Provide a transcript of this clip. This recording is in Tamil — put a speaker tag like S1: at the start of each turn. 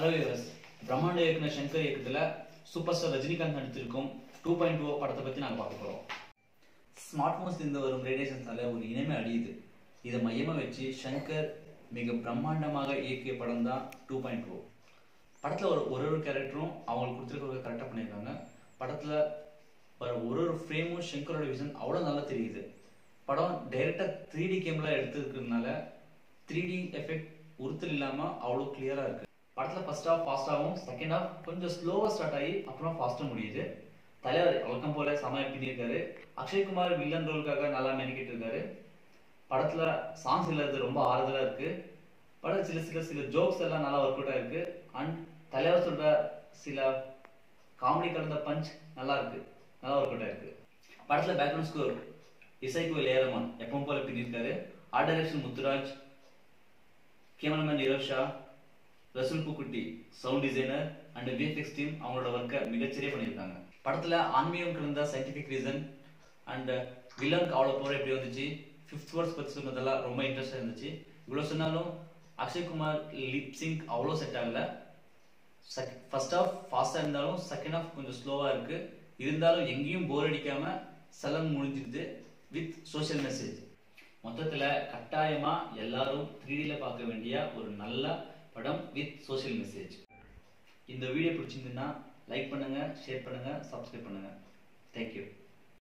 S1: ஹலோ யூவர்ஸ் பிரம்மாண்ட இயக்குனர் சங்கர் இயக்கத்தில் சூப்பர் ஸ்டார் ரஜினிகாந்த் நடித்திருக்கும் டூ பாயிண்ட் டூ படத்தை பற்றி நாங்கள் பார்க்க போகிறோம் ஸ்மார்ட் ஃபோன்ஸ் இருந்து வரும் ரேடியேஷன்ஸால ஒரு இனமே அழியுது இதை மையமாக வச்சு சங்கர் மிக பிரம்மாண்டமாக இயக்கிய படம் தான் டூ பாயிண்ட் டூ படத்தில் ஒரு ஒரு ஒரு கேரக்டரும் அவங்களுக்கு கொடுத்துருக்க கரெக்டாக பண்ணியிருக்காங்க படத்தில் வர ஒரு ஒரு ஃப்ரேமும் சங்கரோட விஷன் அவ்வளோ நல்லா தெரியுது படம் டைரெக்டாக த்ரீ டி கேமரா எடுத்துருக்கிறதுனால த்ரீ டி எஃபெக்ட் உறுத்தல் இல்லாமல் அவ்வளோ கிளியராக இருக்கு படத்தில் ஃபர்ஸ்ட் ஹாஃப் ஃபாஸ்ட்டாகவும் செகண்ட் ஹாஃப் கொஞ்சம் ஸ்லோவாக ஸ்டார்ட் ஆகி அப்புறம் ஃபாஸ்ட்டாக முடியுது தலைவர் வழக்கம் போல சமய பின்னிருக்காரு அக்ஷய்குமார் வில்லன் ரோலுக்காக நல்லா மெனக்கிட்டு இருக்காரு படத்துல சாங்ஸ் இல்லாதது ரொம்ப ஆறுதலா இருக்கு படம் சில சில சில ஜோக்ஸ் எல்லாம் நல்லா ஒர்க் அவுட் ஆயிருக்கு அண்ட் தலைவர் சொல்ற சில காமெடி கலந்த பஞ்ச் நல்லா இருக்கு நல்லா ஒர்க் அவுட் ஆயிருக்கு படத்துல பேக்ரவுண்ட் ஸ்கோர் இசைக்கு ஏரமான் எப்பவும் போல பின்னிருக்காரு art direction Muthuraj cameraman Nirav Shah Resul Pookutty sound designer and VFX team அவங்களோட ஒர்க்கை மிகச்சிறிய பண்ணியிருக்காங்க படத்துல ஆன்மீகம் கலந்த சயின்டிபிக் ரீசன் அண்ட் வில்லனுக்கு அவ்வளோ போகிற எப்படி வந்துச்சு ஃபிஃப்த் வேர்ட்ஸ் பற்றி சொன்னதெல்லாம் ரொம்ப இன்ட்ரெஸ்டாக இருந்துச்சு இவ்வளோ சொன்னாலும் அக்ஷய்குமார் லிப் சிங்க் அவ்வளோ செட் ஆகல ஃபர்ஸ்ட் ஹாஃப் ஃபாஸ்ட்டாக இருந்தாலும் செகண்ட் ஹாஃப் கொஞ்சம் ஸ்லோவாக இருக்கு இருந்தாலும் எங்கேயும் போர் அடிக்காம சலம் முடிஞ்சிருது வித் சோஷியல் மெசேஜ் மொத்தத்தில் கட்டாயமாக எல்லாரும் த்ரீடியில் பார்க்க வேண்டிய ஒரு நல்ல படம் வித் சோஷியல் மெசேஜ் இந்த வீடியோ பிடிச்சிருந்துன்னா லைக் பண்ணுங்க ஷேர் பண்ணுங்க சப்ஸ்கிரைப் பண்ணுங்க தேங்க்யூ